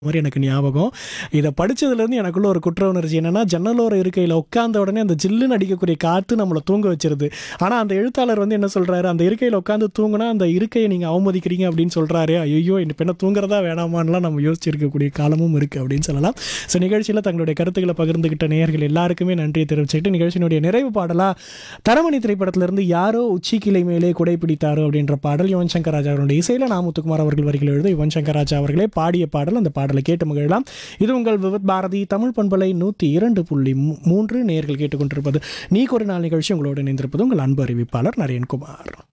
மாதிரி எனக்கு ஞாபகம் இதை படிச்சதுலேருந்து எனக்குள்ள ஒரு குற்ற உணர்ச்சி என்னன்னா ஜன்னலோர இருக்கையில் உட்கார்ந்த உடனே அந்த ஜில்லுன்னு அடிக்கக்கூடிய காற்று நம்மளை தூங்க வச்சிருது ஆனால் அந்த எழுத்தாளர் வந்து என்ன சொல்றாரு அந்த இருக்கையில் உட்காந்து தூங்குனா அந்த இருக்கையை நீங்கள் அவமதிக்கிறீங்க அப்படின்னு சொல்றாரு ஐயோ இந்த பெண்ணை தூங்குறதா வேணாமான்லாம் நம்ம யோசிச்சிருக்கக்கூடிய காலமும் இருக்கு அப்படின்னு சொல்லலாம் ஸோ நிகழ்ச்சியில் தங்களுடைய கருத்துக்களை பகிர்ந்துகிட்ட நேயர்கள் எல்லாருக்குமே நன்றியை தெரிவிச்சுக்கிட்டு நிகழ்ச்சியினுடைய நிறைவு பாடலா தரமணி திரைப்படத்திலிருந்து யாரோ உச்சி கிளை மேலே குடை பிடித்தாரோ அப்படின்ற பாடல் யுவன் சங்கர் ராஜா அவருடைய இசையில் நாமுத்துக்குமார் அவர்கள் வரிகள் எழுத யுவன் சங்கர் ராஜா அவர்களே பாடிய பாடல் அந்த பாடலை கேட்டு மகிழலாம் இது உங்கள் விவத் பாரதி தமிழ் பண்பலை நூற்றி இரண்டு புள்ளி மூ- மூன்று நேர்கள் கேட்டுக்கொண்டிருப்பது நீ ஒரு நாள் நிகழ்ச்சி உங்களோடு இணைந்திருப்பது உங்கள் அன்பு அறிவிப்பாளர் நரேன்குமார்